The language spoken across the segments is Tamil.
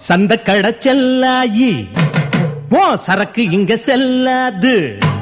சந்த கடை செல்லாயி ஓ சரக்கு இங்க செல்லாது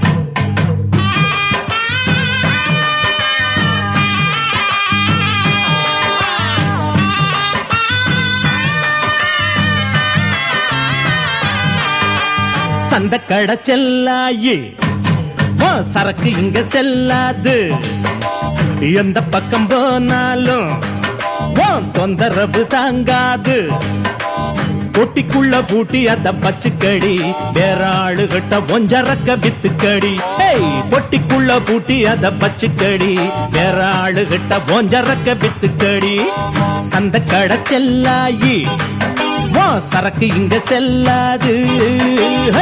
சந்த கடை செல்லாயி ஓ சரக்கு இங்க செல்லாது எந்த பக்கம் போனாலும் ஓ தொந்தரவு தாங்காது பொட்டிக்குள்ள பூட்டி அத பச்சுக்கடி வேற ஆளுகிட்ட ஒஞ்சரக்க வித்துக்கடி ஏய் பொட்டிக்குள்ள பூட்டி அத பச்சுக்கடி வேற ஆளுகிட்ட ஒஞ்சரக்க வித்துக்கடி சந்த கடை செல்லாயி ஓ சரக்கு இங்க செல்லாது ஹை!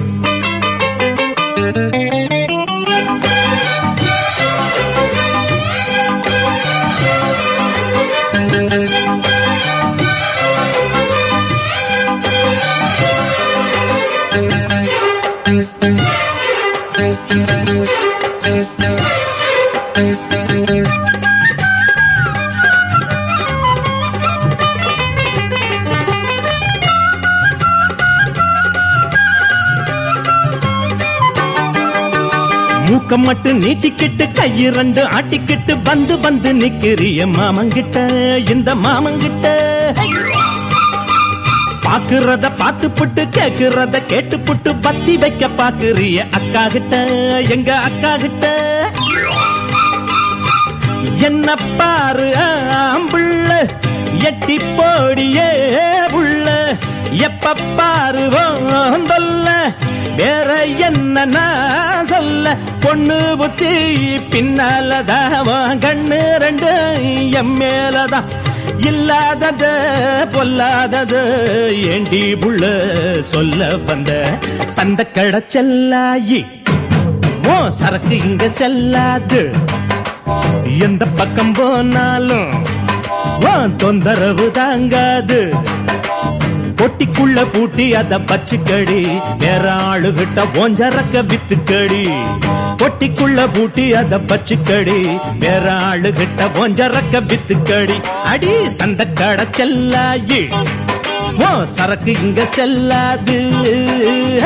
மூக்கம் மட்டும் நீட்டிக்கிட்டு கையிரண்டு ஆட்டிக்கிட்டு வந்து வந்து நிக்கிறிய மாமங்கிட்ட இந்த மாமங்கிட்ட பாக்குறத பார்த்து புட்டு கேக்குறத கேட்டு புட்டு பத்தி வைக்க பாக்குறிய அக்கா கிட்ட எங்க அக்கா கிட்ட என்ன பாரு ஆம்புள்ள எட்டி போடியே புள்ள எப்ப பாரு தொல்ல வேற என்ன நான் சொல்ல பொண்ணு புத்தி பின்னாலதான் கண்ணு ரெண்டு எம் மேலதான் இல்லாதது பொல்லாதது ஏண்டி புள்ள சொல்ல வந்த சந்த கடை செல்லாயி ஓ சரக்கு இங்க செல்லாது எந்த பக்கம் போனாலும் ஓ தொந்தரவு தாங்காது பொட்டிக்குள்ள பூட்டி அத பச்சுக்கடி வேற ஆளுகிட்ட ஓஞ்சரக்க வித்துக்கடி பொட்டிக்குள்ள பூட்டி அத பச்சுக்கடி வேற ஆளுகிட்ட ஓஞ்சரக்க வித்துக்கடி அடி சந்த கடை செல்லாயி ஓ சரக்கு இங்க செல்லாது ஹே!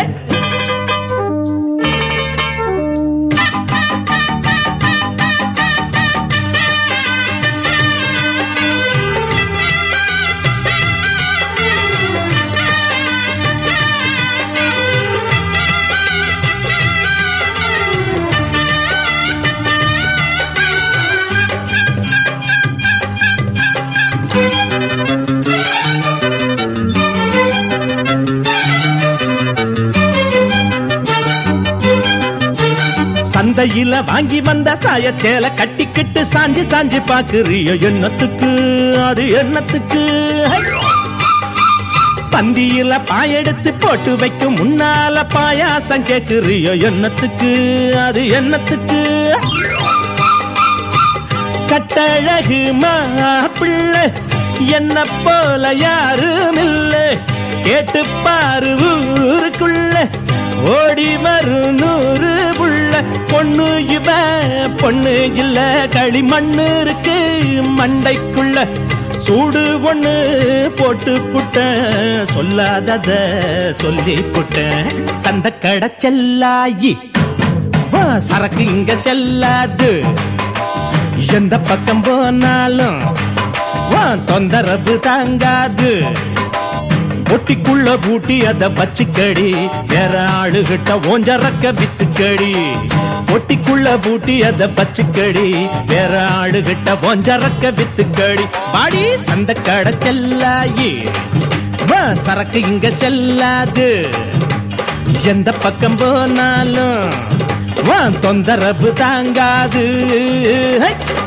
சந்தையில வாங்கி வந்த சாயச்சேல கட்டிக்கிட்டு சாஞ்சி சாஞ்சி பாக்குறியோ என்னத்துக்கு அது என்னத்துக்கு ஹை! பந்தியில பாயெடுத்து போட்டு வைக்கும் முன்னால பாயாசம் கேக்குறியோ என்னத்துக்கு அது என்னத்துக்கு கட்டழகு மாப்பிள்ளை என்ன போல யாரும் இல்ல கேட்டு பாரு ஊருக்குள்ள ஓடி வரும் நூறு புள்ள பொண்ணு இவ பொண்ணு இல்ல களிமண்ணு இருக்கு மண்டைக்குள்ள சூடு ஒண்ணு போட்டு புட்ட சொல்லாதத சொல்லி புட்ட சந்த கடை செல்லாயி வா, சரக்கு இங்க செல்லாது எந்த பக்கம் போனாலும் வா, தொந்தரவு தாங்காது பொட்டிக்குள்ள பூட்டி அத பச்சுக்கடி வேற ஆளுகிட்ட ஓஞ்சரக்க வித்துக்கடி பொட்டிக்குள்ள பூட்டி அத பச்சுக்கடி வேற ஆளுகிட்ட ஓஞ்சரக்க வித்துக்கடி பாடி சந்த கடை செல்லாயி வா, சரக்கு இங்க செல்லாது எந்த பக்கம் போனாலும் வா, தொந்தரவு தாங்காது ஹை!